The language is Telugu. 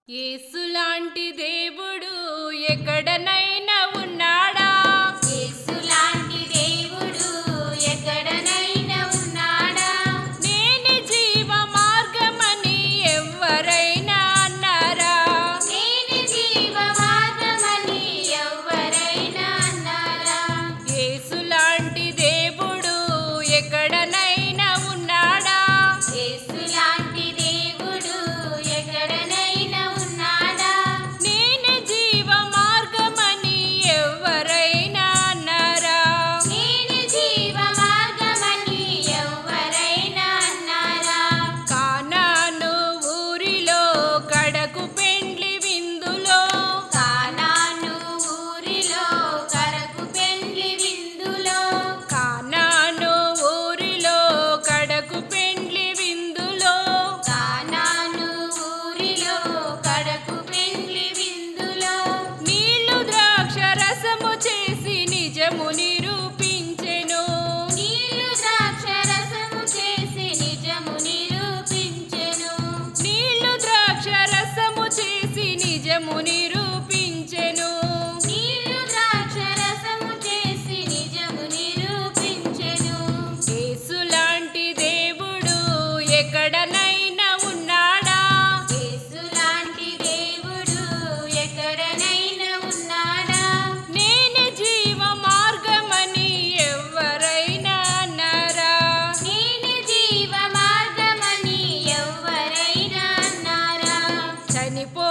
యేసులాంటి దేవుడు ఎక్కడనైనా ఉన్నాడా యేసులాంటి దేవుడు ఎక్కడనైనా ఉన్నాడా నేనే జీవ మార్గమని ఎవ్వరైనా అన్నారా నేను జీవ మార్గమని ఎవరైనా అన్నారా యేసులాంటి దేవుడు ఎక్కడనైనా ఉన్నాడా యేసులాంటి దేవుడు ఎక్కడనైనా ఉన్నాడా నేనే జీవ మార్గమని ఎవ్వరైనా అన్నారా నేను జీవ మార్గమని ఎవరైనా అన్నారా కానాను ఊరిలో కడకు పెండ్లి విందులో కానాను ఊరిలో కడకు పెండ్లి విందులో కానాను ఊరిలో కడకు పెండ్లి విందులో కానాను ఊరిలో కడకు పెండ్లి విందులో నీళ్లు ద్రాక్ష రసము చేసి నిజము నిరూపించెను నీళ్లు ద్రాక్షరసము చేసి నిజము నిరూపించెను నీళ్లు ద్రాక్ష రసము చేసి నిజము నిరూపించెను నీళ్లు ద్రాక్షరసము చేసి నిజము నిరూపించెను యేసులాంటి దేవుడు ఎక్కడనైనా ఉన్నాడా యేసులాంటి దేవుడు ఎక్కడనైనా ఉన్నాడా నేనే జీవ మార్గమని ఎవ్వరైనా అన్నారా నేను జీవ మార్గమని ఎవరైనా అన్నారా చనిపో